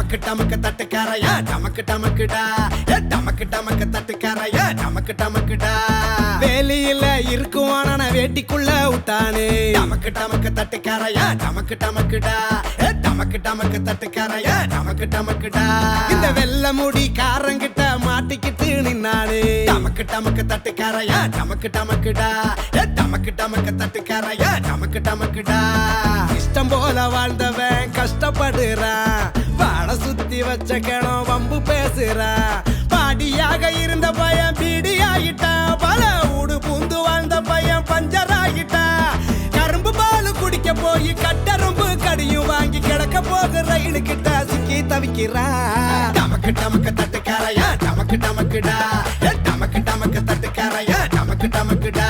டமக்கு டமக்கு தட்டுக்காரையா டமக்கு டமக்குடா ஏ டமக்கு டமக்கு தட்டுக்காரையா டமக்கு டமக்குடா வேலியில இருக்குவான வேட்டிக்குள்ள விட்டானே டமக்கு டமக்கு தட்டுக்காரையா டமக்கு டமக்குடா ஏ டமக்கு டமக்கு தட்டுக்காரையா டமக்கு டமக்குடா இந்த வெள்ள முடி காரங்கிட்ட மாட்டிக்கிட்டு நின்னானே டமக்கு டமக்கு தட்டுக்காரையா டமக்கு டமக்குடா ஏ டமக்கு டமக்கு தட்டுக்காரையா டமக்கு டமக்குடா இஷ்டம் போல வாழ்ந்தவன் கஷ்டப்படுறான் வாழ சுத்தி வச்ச கிணம் வம்பு பேசுறான் பாடியாக இருந்த பையன் பீடியாகிட்டான் பல ஊடு பூந்து வாழ்ந்த பையன் பஞ்சர் ஆகிட்டான் கரும்பு பால் குடிக்க போய் கட்டரும்பு கடியும் வாங்கி கிடக்க போக ரயிலு கிட்ட சிக்கி தவிக்கிறான் டமக்கு டமக்கு தட்டுக்காரையா டமக்கு டமக்குடா ஏ டமக்கு டமக்கு தட்டுக்காரையா டமக்கு டமக்குடா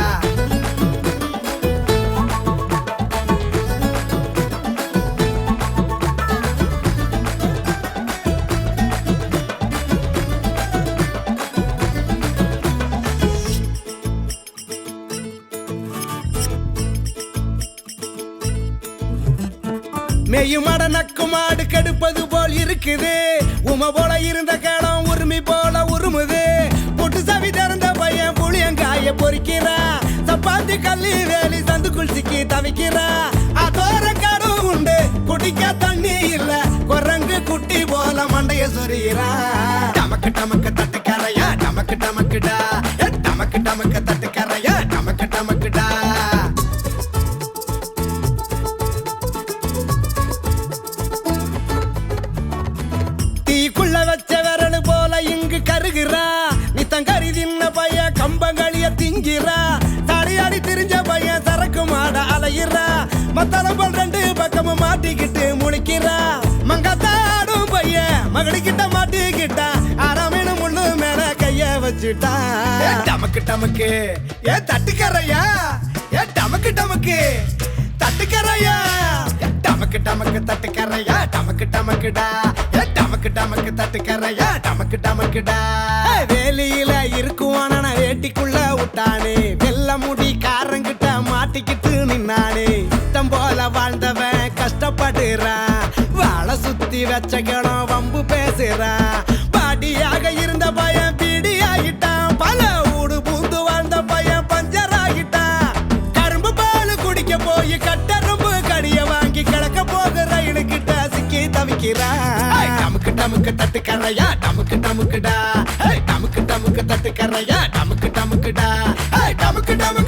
மெய்யுமட நக்கு மாடு கெடுப்பது போல் இருக்குது உம போல இருந்த கேடம் உரிமை போல உருமுது புட்டு சவி திறந்த பையன் புளியங்காய பொறிக்கிறா சப்பாத்தி கல்லி வேலி சந்துக்குள் சிக்கி தவிக்கிறா அதோர கடும் உண்டு குடிக்க தண்ணி இல்ல குரங்கு குட்டி போல மண்டைய சொரிகிறா டமக்கு டமக்கு தட்டுக்காரையா டமக்கு டமக்குடா ஏ டமக்கு டமக்கு தட்டுக்காரையா டமக்கு டமக்குடா தீக்குள்ள வச்ச விரல் போல இங்கு கருகிறா நித்தம் கறி தின்ன பையன் கம்பங்களிய திங்கிறா தடையாடி திரிஞ்ச பையன் சரக்கு மாட அலையிறா மத்தளம்பல் ரெண்டு பக்கமும் மாட்டிக்கிட்டு முழிக்கிறா மங்கத்தாடும் பையன் மகளிக்கிட்ட மாட்டிக்கிட்டா அறமீனு முள்ளு மேல கைய வச்சுட்டா ஏ டமக்கு டமக்கு ஏ தட்டுக்கரையா ஏ டமக்கு டமக்கு தட்டுக்கரையா ஏ டமக்கு டமக்கு தட்டுக்கரையா டமக்கு டமக்குடா ஏ டமக்கு டமக்கு தட்டுக்கரையா டமக்கு டமக்குடா ஏய், வேலியில இருக்குவான வேட்டிக்குள்ள விட்டானே வெள்ள முடி காரங்கிட்ட மாட்டிக்கிட்டு நின்னானே இஷ்டம் போல வாழ்ந்தவன் கஷ்டப்படுறான் வாழ சுத்தி வச்ச கிணம் வம்பு பேசுறான் பாடியாக இருந்த பையன் பீடியாகிட்டான் பல ஊடு பூந்து வாழ்ந்த பையன் பஞ்சர் ஆகிட்டான் கரும்பு பால் குடிக்க போய் கட்டரும்பு கடிய வாங்கி கிடக்க போக ரயிலு கிட்ட சிக்கி ஏய், தவிக்கிறான் டமுக்கு டமுக்கு தட்டுக்கரையா டமுக்கு டமுக்குடா ஏய், டமுக்கு டமுக்கு தட்டுக்கரையா டமுக்கு டமுக்குடா ஏய், டமுக்கு டமுக்கு